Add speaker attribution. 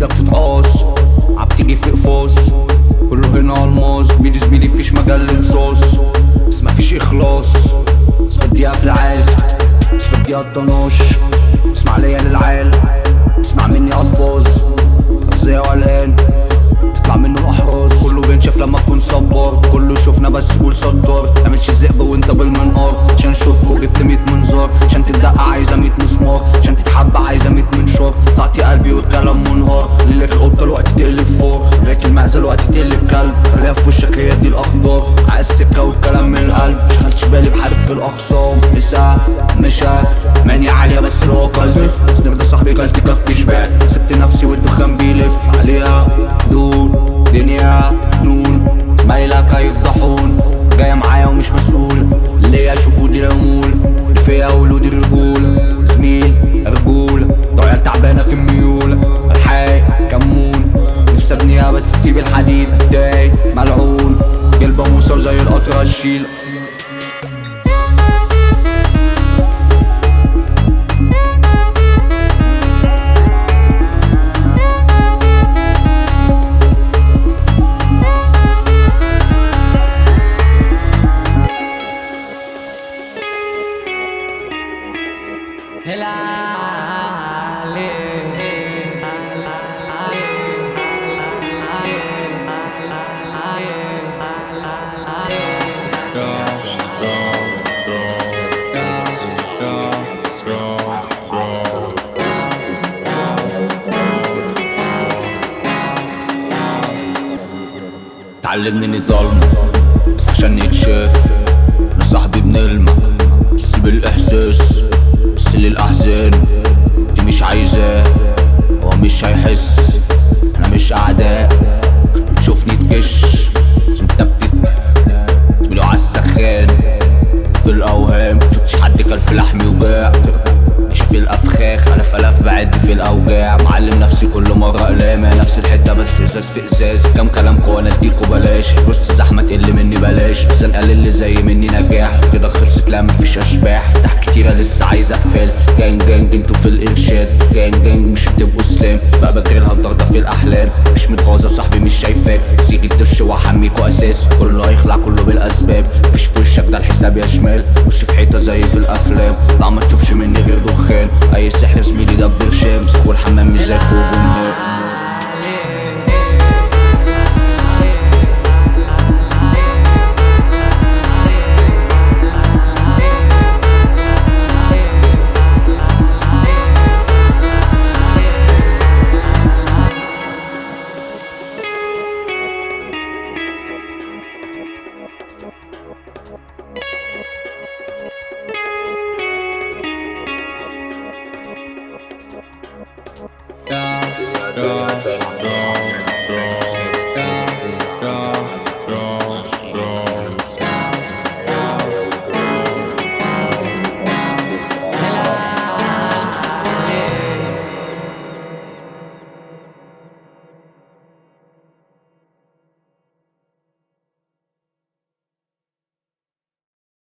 Speaker 1: ايدك تتعاص عبتيجي في قفاص كله هنا الماس بيدي زميلي فيش مجال للصوص بس مفيش اخلاص بس بديها في العال بس بديها الطناش اسمع ليا للعال اسمع مني الفاظ ازاي قلقان تطلع منه الاحراز كله بينشف لما تكون صبار كله يشوفنا بس يقول ستار تعملش ذئب وانت بالمنقار عشان اشوفكوا جبت 100 منظار عشان تدق عايزه 100 مسمار عشان تتحب عايزه 100 منشار تعطي قلبي والكلام منهار ليلك القطه الوقت تقلب فار لكن المعزه الوقت تقلب كلب خليها في وشك هي دي الاقدار عايز سكه والكلام من القلب مشغلتش بالي بحرف في الاخصام مسا مشاك ماني عاليه بس الواقع زفت سنير ده صاحبي غلطي كفي شبعت سبت نفسي والدخان بيلف عليها دول دنيا دول مايلك هيفضحون جاية معايا ومش مسؤول ليا شوفوا دي العمول اللي فيا ولودي الرجولة زميل رجولة ضايع تعبانة في الميول الحي كمون نفسي ابنيها بس تسيب الحديد داي ملعون قلبه موسى وزي القطر هشيل تعلمني اني ضلمة بس عشان يتشاف انا صاحبي بنلمع بس بالاحساس بس للاحزان دي مش عايزاه هو مش هيحس احنا مش اعداء بتشوفني تكش بس انت بتت بيقولوا عالسخان في الاوهام شفتش حد كل في لحمي وباع شايف الافخاخ انا في الاف بعد في الاوجاع معلم نفسي كل مره اقلامه نفس الحته بس ازاز في ازاز كام كلامكوا وانا اديكوا بلاش وسط زحمه تقل مني بلاش الزنقه اللي زي مني نجاح كده خلصت لا مفيش اشباح فتح كتيره لسه عايز اقفل جانج جانج انتوا في الارشاد جانج جانج مش هتبقوا سلام بقى بجري الهدر ده في الاحلام مفيش متغاظه صاحبي مش شايفاك سيجي الدش واحميكوا اساس كله هيخلع كله بالاسباب مفيش في وشك ده الحساب يا شمال مش في حيطه زي في الافلام لا ما تشوفش مني غير دخان اي سحر زميلي ده برشام سخو الحمام مش زي خوجه